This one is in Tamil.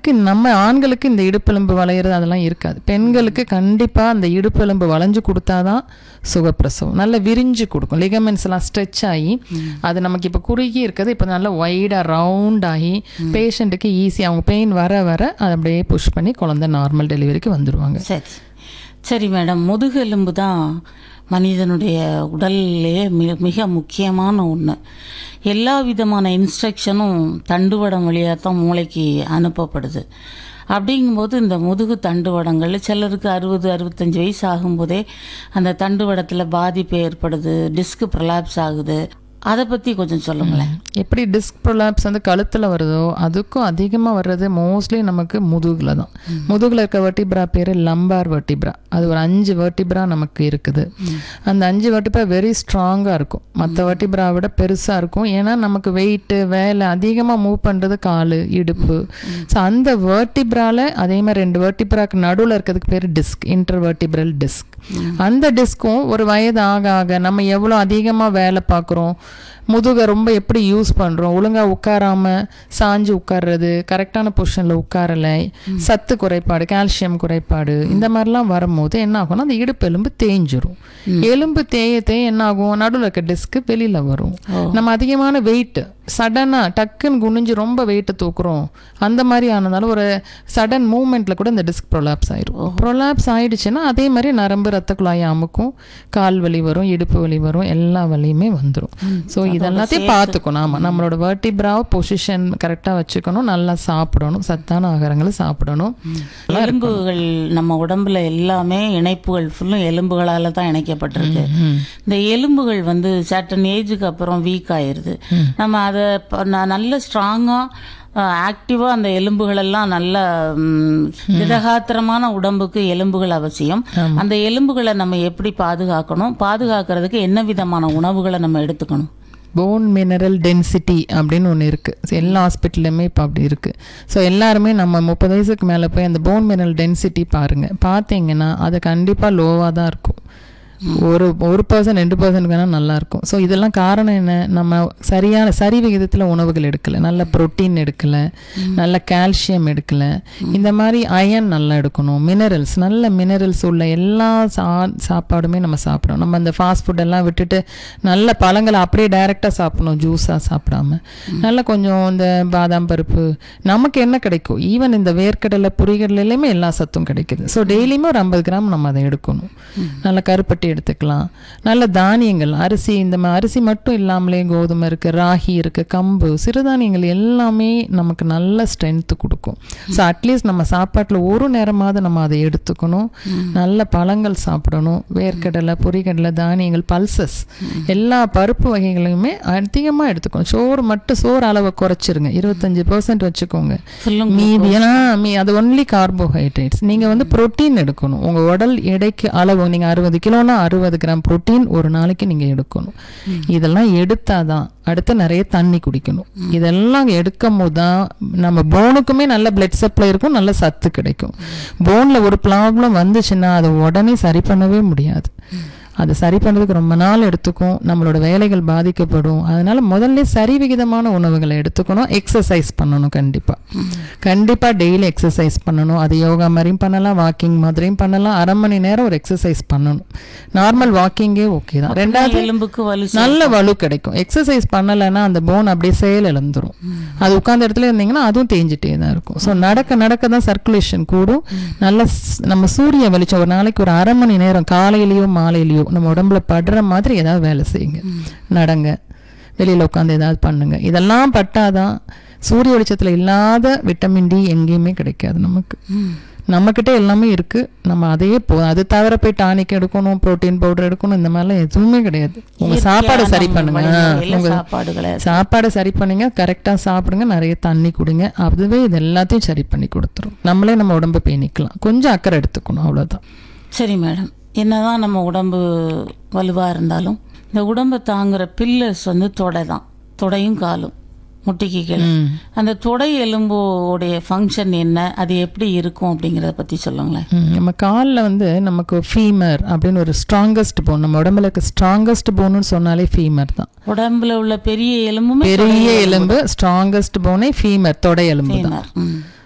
பெண்களுக்கு நம்ம ஆண்களுக்கு இந்த இடுப்பெலும்பு வளையிறது அதெல்லாம் இருக்காது பெண்களுக்கு கண்டிப்பாக அந்த இடுப்பெலும்பு வளைஞ்சு கொடுத்தாதான் சுகப்பிரசவம் நல்லா விரிஞ்சு கொடுக்கும் லிகமெண்ட்ஸ் எல்லாம் ஸ்ட்ரெச் ஆகி அது நமக்கு இப்போ குறுகி இருக்கிறது இப்போ நல்லா ஒய்டாக ரவுண்ட் ஆகி பேஷண்ட்டுக்கு ஈஸி அவங்க பெயின் வர வர அதை அப்படியே புஷ் பண்ணி குழந்தை நார்மல் டெலிவரிக்கு வந்துடுவாங்க சரி சரி மேடம் முதுகெலும்பு தான் மனிதனுடைய உடல்லே மிக மிக முக்கியமான ஒன்று எல்லா விதமான இன்ஸ்ட்ரக்ஷனும் தண்டுவடம் வழியாக தான் மூளைக்கு அனுப்பப்படுது அப்படிங்கும்போது இந்த முதுகு தண்டுவடங்கள் சிலருக்கு அறுபது அறுபத்தஞ்சு வயசு ஆகும்போதே அந்த தண்டுவடத்தில் பாதிப்பு ஏற்படுது டிஸ்க் ப்ரலாப்ஸ் ஆகுது அதை பற்றி கொஞ்சம் சொல்லுங்களேன் எப்படி டிஸ்க் ப்ரொலாப்ஸ் வந்து கழுத்தில் வருதோ அதுக்கும் அதிகமாக வர்றது மோஸ்ட்லி நமக்கு முதுகில் தான் முதுகில் இருக்க வெர்டிப்ரா பேர் லம்பார் வெர்டிப்ரா அது ஒரு அஞ்சு வெர்டிப்ரா நமக்கு இருக்குது அந்த அஞ்சு வெர்டிப்ரா வெரி ஸ்ட்ராங்காக இருக்கும் மற்ற வெர்டிப்ரா விட பெருசாக இருக்கும் ஏன்னா நமக்கு வெயிட்டு வேலை அதிகமாக மூவ் பண்ணுறது கால் இடுப்பு ஸோ அந்த வெர்டிப்ரால அதே மாதிரி ரெண்டு வெர்டிப்ராக்கு நடுவில் இருக்கிறதுக்கு பேர் டிஸ்க் இன்டர் வெர்டிப்ரல் டிஸ்க் அந்த டிஸ்க்கும் ஒரு வயது ஆக ஆக நம்ம எவ்வளோ அதிகமாக வேலை பார்க்குறோம் முதுகை ரொம்ப எப்படி யூஸ் பண்ணுறோம் ஒழுங்காக உட்காராம சாஞ்சு உட்கார்றது கரெக்டான பொசிஷனில் உட்காரலை சத்து குறைபாடு கால்சியம் குறைபாடு இந்த மாதிரிலாம் வரும்போது என்ன ஆகும்னா அந்த இடுப்பு எலும்பு தேஞ்சிரும் எலும்பு தேய தேய என்ன ஆகும் நடுவில் இருக்க டிஸ்க்கு வெளியில் வரும் நம்ம அதிகமான வெயிட் சடனாக டக்குன்னு குனிஞ்சு ரொம்ப வெயிட்டை தூக்குறோம் அந்த மாதிரி ஆனதால ஒரு சடன் மூமெண்ட்ல கூட இந்த டிஸ்க் ப்ரொலாப்ஸ் ஆயிரும் ப்ரொலாப்ஸ் ஆயிடுச்சுன்னா அதே மாதிரி நரம்பு ரத்த குழாய் அமுக்கும் கால் வலி வரும் இடுப்பு வலி வரும் எல்லா வலியுமே வந்துடும் ஸோ இதெல்லாத்தையும் பார்த்துக்கணும் ஆமாம் நம்மளோட வெர்டிப்ராவை பொசிஷன் கரெக்டாக வச்சுக்கணும் நல்லா சாப்பிடணும் சத்தான ஆகாரங்களை சாப்பிடணும் எலும்புகள் நம்ம உடம்புல எல்லாமே இணைப்புகள் ஃபுல்லும் எலும்புகளால தான் இணைக்கப்பட்டிருக்கு இந்த எலும்புகள் வந்து சர்டன் ஏஜுக்கு அப்புறம் வீக் ஆயிருது நம்ம அதை ப- ந- நல்ல ஸ்ட்ராங்காக ஆக்டிவாக அந்த எலும்புகள் எல்லாம் நல்ல ம், திடகாத்திரமான உடம்புக்கு எலும்புகள் அவசியம் அந்த எலும்புகளை நம்ம எப்படி பாதுகாக்கணும் பாதுகாக்கிறதுக்கு என்ன விதமான உணவுகளை நம்ம எடுத்துக்கணும் போன் மினரல் டென்சிட்டி அப்படின்னு ஒன்று இருக்குது எல்லா ஹாஸ்பிட்டல்லையுமே இப்போ அப்படி இருக்குது ஸோ எல்லாருமே நம்ம முப்பது வயசுக்கு மேலே போய் அந்த போன் மினரல் டென்சிட்டி பாருங்கள் பார்த்தீங்கன்னா அது கண்டிப்பாக லோவாக தான் இருக்கும் ஒரு ஒரு பர்சன்ட் ரெண்டு பர்சன்ட் வேணால் நல்லாயிருக்கும் ஸோ இதெல்லாம் காரணம் என்ன நம்ம சரியான சரி விகிதத்தில் உணவுகள் எடுக்கலை நல்ல புரோட்டீன் எடுக்கலை நல்ல கால்சியம் எடுக்கலை இந்த மாதிரி அயன் நல்லா எடுக்கணும் மினரல்ஸ் நல்ல மினரல்ஸ் உள்ள எல்லா சா சாப்பாடுமே நம்ம சாப்பிடணும் நம்ம அந்த ஃபாஸ்ட் ஃபுட்டெல்லாம் விட்டுட்டு நல்ல பழங்களை அப்படியே டைரெக்டாக சாப்பிடணும் ஜூஸாக சாப்பிடாம நல்ல கொஞ்சம் இந்த பாதாம் பருப்பு நமக்கு என்ன கிடைக்கும் ஈவன் இந்த வேர்க்கடலை பொரிகடலையுமே எல்லா சத்தும் கிடைக்குது ஸோ டெய்லியுமே ஒரு ஐம்பது கிராம் நம்ம அதை எடுக்கணும் நல்ல கருப்பட்டி எடுத்துக்கலாம் நல்ல தானியங்கள் அரிசி இந்த மா- அரிசி மட்டும் இல்லாமலே கோதுமை இருக்குது ராகி இருக்குது கம்பு சிறுதானியங்கள் எல்லாமே நமக்கு நல்ல ஸ்ட்ரென்த்து கொடுக்கும் ஸோ அட்லீஸ்ட் நம்ம சாப்பாட்டில் ஒரு நேரமாவது நம்ம அதை எடுத்துக்கணும் நல்ல பழங்கள் சாப்பிடணும் வேர்க்கடலை பொரிகடலை தானியங்கள் பல்சஸ் எல்லா பருப்பு வகைகளையுமே அதிகமாக எடுத்துக்கணும் சோறு மட்டும் சோறு அளவை குறைச்சிருங்க இருபத்தஞ்சு பர்சன்ட் வச்சுக்கோங்க ஃபுல்லும் மீதி ஏன்னா மீ அது ஒன்லி கார்போஹைட்ரேட்ஸ் நீங்கள் வந்து புரோட்டீன் எடுக்கணும் உங்கள் உடல் எடைக்கு அளவு நீங்கள் அறுபது கிலோனா அறுபது கிராம் புரோட்டீன் ஒரு நாளைக்கு நீங்கள் எடுக்கணும் இதெல்லாம் எடுத்தாதான் அடுத்து நிறைய தண்ணி குடிக்கணும் இதெல்லாம் எடுக்கும் போது தான் நம்ம போனுக்குமே நல்ல பிளட் சப்ளை இருக்கும் நல்ல சத்து கிடைக்கும் போனில் ஒரு ப்ராப்ளம் வந்துச்சுன்னா அதை உடனே சரி பண்ணவே முடியாது அதை சரி பண்ணுறதுக்கு ரொம்ப நாள் எடுத்துக்கும் நம்மளோட வேலைகள் பாதிக்கப்படும் அதனால முதல்ல சரி விகிதமான உணவுகளை எடுத்துக்கணும் எக்ஸசைஸ் பண்ணணும் கண்டிப்பாக கண்டிப்பாக டெய்லி எக்ஸசைஸ் பண்ணணும் அது யோகா மாதிரியும் பண்ணலாம் வாக்கிங் மாதிரியும் பண்ணலாம் அரை மணி நேரம் ஒரு எக்ஸசைஸ் பண்ணணும் நார்மல் வாக்கிங்கே ஓகே தான் ரெண்டாவது எலும்புக்கு வலு நல்ல வலு கிடைக்கும் எக்ஸசைஸ் பண்ணலைன்னா அந்த போன் அப்படியே செயல் இழந்துரும் அது உட்கார்ந்த இடத்துல இருந்தீங்கன்னா அதுவும் தேஞ்சிட்டே தான் இருக்கும் ஸோ நடக்க நடக்க தான் சர்க்குலேஷன் கூடும் நல்ல ஸ்- நம்ம சூரிய வெளிச்சம் ஒரு நாளைக்கு ஒரு அரை மணி நேரம் காலையிலயோ மாலையிலயோ நம்ம உடம்புல படுற மாதிரி ஏதாவது வேலை செய்யுங்க நடங்க வெளியில் உட்காந்து ஏதாவது பண்ணுங்க இதெல்லாம் பட்டாதான் சூரிய வெளிச்சத்தில் இல்லாத விட்டமின் டி எங்கேயுமே கிடைக்காது நமக்கு நம்மக்கிட்ட எல்லாமே இருக்கு நம்ம அதையே போ அது தவிர போய் டானிக் எடுக்கணும் புரோட்டீன் பவுடர் எடுக்கணும் இந்த மாதிரிலாம் எதுவுமே கிடையாது உங்க சாப்பாடை சரி பண்ணுங்க ஆ, வழிமுறையில உங்க சாப்பாடுகளை சாப்பாடை சரி பண்ணுங்க கரெக்டா சாப்பிடுங்க நிறைய தண்ணி குடிங்க அதுவே இது எல்லாத்தையும் சரி பண்ணி கொடுத்துரும் நம்மளே நம்ம உடம்பை பேணிக்கலாம் கொஞ்சம் அக்கறை எடுத்துக்கணும் அவ்வளவுதான் சரி மேடம் என்னதான் நம்ம உடம்பு வலுவாக இருந்தாலும் இந்த உடம்பை தாங்குற பில்லர்ஸ் வந்து தொடை தான் தொடையும் காலும் முட்டிக்கு கீழே ம். அந்த தொடை எலும்போடைய ஃபங்க்ஷன் என்ன அது எப்படி இருக்கும் அப்படிங்கிறத பற்றி சொல்லுங்களேன் ம், நம்ம காலில் வந்து நமக்கு ஃபீமர் அப்படின்னு ஒரு ஸ்ட்ராங்கஸ்ட் போன் நம்ம உடம்புல இருக்க ஸ்ட்ராங்கஸ்ட் போன்னு சொன்னாலே ஃபீமர் தான் உடம்புல உள்ள பெரிய எலும்புமே பெரிய எலும்பு ஸ்ட்ராங்கஸ்ட் போனே ஃபீமர் தொடை எலும்பு தான் femur. ம்